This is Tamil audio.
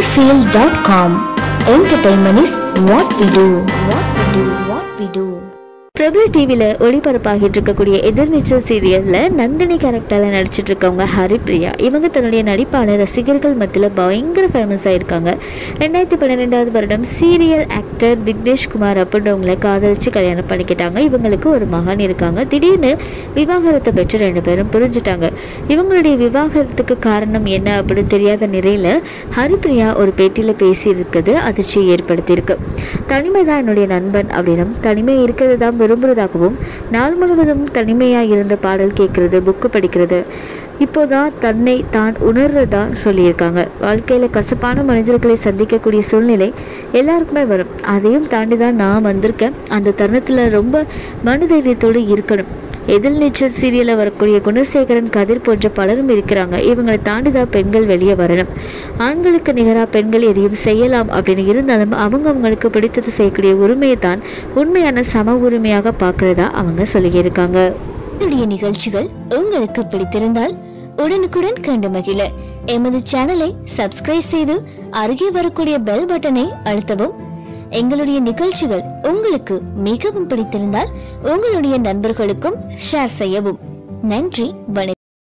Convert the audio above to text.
sunnyfield.com. Entertainment is what we do. What we do. What we do. பிரபல டிவியில் ஒளிபரப்பாகிட்டு இருக்கக்கூடிய எதிர்நீச்சல் சீரியலில் நந்தினி கேரக்டரில் நடிச்சிட்டு இருக்கவங்க ஹரிப்ரியா இவங்க தன்னுடைய நடிப்பான ரசிகர்கள் மத்தியில் பயங்கர ஃபேமஸ் ஆயிருக்காங்க ரெண்டாயிரத்தி பன்னிரெண்டாவது வருடம் சீரியல் ஆக்டர் விக்னேஷ் குமார் அப்படின்றவங்களை காதலிச்சு கல்யாணம் பண்ணிக்கிட்டாங்க இவங்களுக்கு ஒரு மகன் இருக்காங்க திடீர்னு விவாகரத்தை பெற்று ரெண்டு பேரும் புரிஞ்சுட்டாங்க இவங்களுடைய விவாகரத்துக்கு காரணம் என்ன அப்படின்னு தெரியாத நிலையில் ஹரிப்ரியா ஒரு பேட்டியில் பேசியிருக்குது அதிர்ச்சியை ஏற்படுத்தியிருக்கு தனிமை தான் என்னுடைய நண்பன் அப்படின்னும் தனிமை இருக்கிறது தான் விரும்புகிறதாகவும் நாள் முழுவதும் தனிமையாக இருந்த பாடல் கேட்குறது புக்கு படிக்கிறது இப்போதான் தன்னை தான் உணர்றதா சொல்லியிருக்காங்க வாழ்க்கையில் கசப்பான மனிதர்களை சந்திக்கக்கூடிய சூழ்நிலை எல்லாருக்குமே வரும் அதையும் தாண்டி தான் நான் வந்திருக்கேன் அந்த தருணத்தில் ரொம்ப மனதைரியத்தோடு இருக்கணும் எதில் நீச்சல் சீரியலில் வரக்கூடிய குணசேகரன் கதிர் போன்ற பலரும் இருக்கிறாங்க இவங்களை தாண்டி தான் பெண்கள் வெளியே வரணும் ஆண்களுக்கு நிகராக பெண்கள் எதையும் செய்யலாம் அப்படின்னு இருந்தாலும் அவங்க அவங்களுக்கு பிடித்தது செய்யக்கூடிய உரிமையை தான் உண்மையான சம உரிமையாக பார்க்குறதா அவங்க சொல்லியிருக்காங்க நம்முடைய நிகழ்ச்சிகள் உங்களுக்கு பிடித்திருந்தால் உடனுக்குடன் கண்டு மகிழ எமது சேனலை சப்ஸ்கிரைப் செய்து அருகே வரக்கூடிய பெல் பட்டனை அழுத்தவும் எங்களுடைய நிகழ்ச்சிகள் உங்களுக்கு மிகவும் பிடித்திருந்தால் உங்களுடைய நண்பர்களுக்கும் ஷேர் செய்யவும் நன்றி வணக்கம்